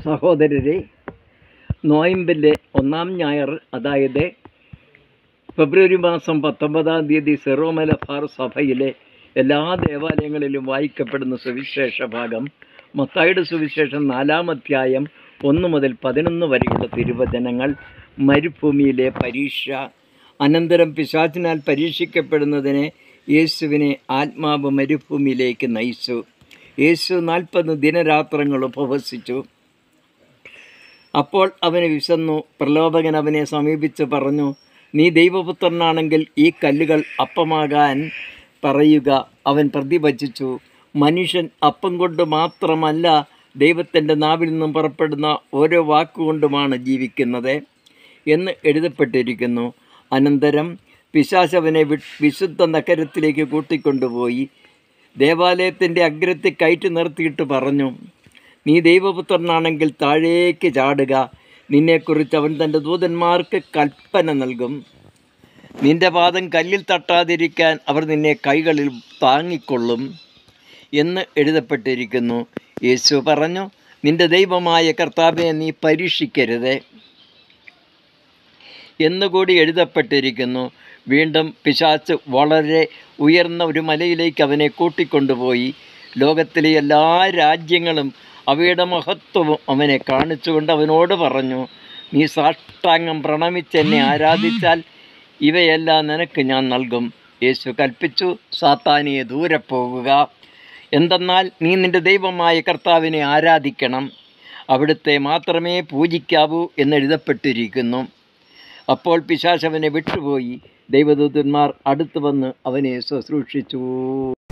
സഹോദരരെ നോയമ്പിൻ്റെ ഒന്നാം ഞായർ അതായത് ഫെബ്രുവരി മാസം പത്തൊമ്പതാം തീയതി സെറോ മലബാർ സഭയിലെ എല്ലാ ദേവാലയങ്ങളിലും വായിക്കപ്പെടുന്ന സുവിശേഷ ഭാഗം മത്തായുടെ സുവിശേഷം നാലാം അധ്യായം ഒന്ന് മുതൽ പതിനൊന്ന് വരെയുള്ള തിരുവചനങ്ങൾ മരുഭൂമിയിലെ പരീക്ഷ അനന്തരം പിശാചിനാൽ പരീക്ഷിക്കപ്പെടുന്നതിനെ യേശുവിനെ ആത്മാവ് മരുഭൂമിയിലേക്ക് നയിച്ചു യേശു നാൽപ്പത് ദിനരാത്രങ്ങൾ ഉപവസിച്ചു അപ്പോൾ അവന് വിശന്നു പ്രലോഭകൻ അവനെ സമീപിച്ച് പറഞ്ഞു നീ ദൈവപുത്രനാണെങ്കിൽ ഈ കല്ലുകൾ അപ്പമാകാൻ പറയുക അവൻ പ്രതിഭജിച്ചു മനുഷ്യൻ അപ്പം കൊണ്ട് മാത്രമല്ല ദൈവത്തിൻ്റെ നാവിൽ നിന്നും പുറപ്പെടുന്ന ഓരോ വാക്കുകൊണ്ടുമാണ് ജീവിക്കുന്നത് എന്ന് എഴുതപ്പെട്ടിരിക്കുന്നു അനന്തരം പിശാശവനെ വി വിശുദ്ധ നഗരത്തിലേക്ക് കൂട്ടിക്കൊണ്ടുപോയി ദേവാലയത്തിൻ്റെ അഗ്രത്തിൽ കയറ്റി നിർത്തിയിട്ട് പറഞ്ഞു നീ ദൈവപുത്രനാണെങ്കിൽ താഴേക്ക് ചാടുക നിന്നെക്കുറിച്ച് അവൻ തൻ്റെ ദൂതന്മാർക്ക് കൽപ്പന നൽകും നിന്റെ പാദം കല്ലിൽ തട്ടാതിരിക്കാൻ അവർ നിന്നെ കൈകളിൽ താങ്ങിക്കൊള്ളും എന്ന് എഴുതപ്പെട്ടിരിക്കുന്നു യേശു പറഞ്ഞു നിന്റെ ദൈവമായ കർത്താവെ നീ പരീക്ഷിക്കരുത് എന്നുകൂടി എഴുതപ്പെട്ടിരിക്കുന്നു വീണ്ടും പിശാച്ച് വളരെ ഉയർന്ന ഒരു മലയിലേക്ക് അവനെ കൂട്ടിക്കൊണ്ടുപോയി ലോകത്തിലെ എല്ലാ രാജ്യങ്ങളും അവയുടെ മഹത്വവും അവനെ കാണിച്ചുകൊണ്ട് അവനോട് പറഞ്ഞു നീ സാഷ്ടാംഗം പ്രണമിച്ച് എന്നെ ആരാധിച്ചാൽ ഇവയെല്ലാം നിനക്ക് ഞാൻ നൽകും യേശു കൽപ്പിച്ചു സാത്താനിയെ ദൂരെ പോകുക എന്തെന്നാൽ നീ നിന്റെ ദൈവമായ കർത്താവിനെ ആരാധിക്കണം അവിടുത്തെ മാത്രമേ പൂജിക്കാവൂ എന്നെഴുതപ്പെട്ടിരിക്കുന്നു അപ്പോൾ പിശാശവനെ വിട്ടുപോയി ദൈവദൂതന്മാർ അടുത്തു വന്ന് അവനെ ശുശ്രൂഷിച്ചു